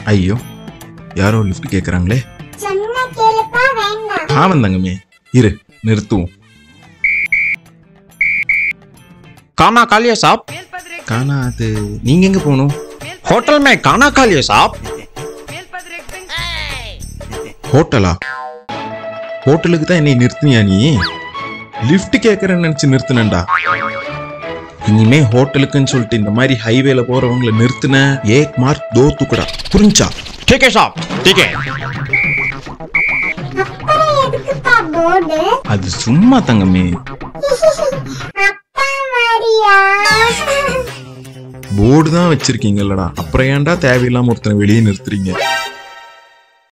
ஐயோ யாரோ லிஃப்ட் கேக்குறாங்களே சொன்ன கேளுப்பா வேண்டாம் ஆமாம் தங்கமே இரு நிறுத்துவோம் खाना खा लिया साहब காணா அது நீங்க எங்க போகணும் होटल में खाना खा लिया साहब ஹோட்டலா ஹோட்டலுக்கு தான் என்னை நிறுத்தினியா நீ லிஃப்ட் கேட்கறேன்னு நினைச்சு நிறுத்தினேன்டா இனிமே ஹோட்டலுக்குன்னு சொல்லிட்டு இந்த மாதிரி ஹைவேல போறவங்கள நிறுத்தின ஏக் மார்க் தோ துக்கடா புரிஞ்சா ठीक है साहब ठीक है அப்புறம் எதுக்குப்பா போர்டு அது சும்மா தங்கமே அப்பா மாதிரியா போர்டு தான் வச்சிருக்கீங்கல்லடா அப்புறம் ஏன்டா தேவையில்லாம ஒருத்தனை வெளியே நிறுத்துறீங்க